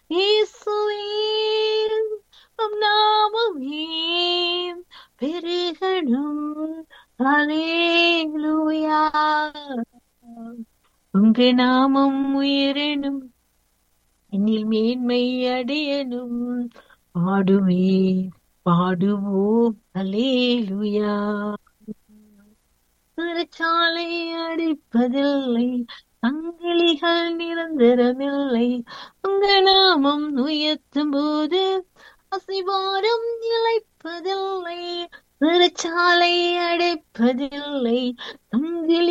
இயேசுவே உம் நாமமே பெருகணும் ஹalleluya உங்க நாமம் உயரணும் என்னில் மேன்மை அடையணும் பாடுவேன் பாடுவோம் ஹalleluya சிறைச்சாலை அடைப்பதில்லை சங்கிலிகள் நிரந்தரமில்லை உங்க நாமம் உயர்த்தும் போது அசிவாரம் நிலைப்பதில்லை சிறைச்சாலை அடைப்பதில்லை சங்கிலி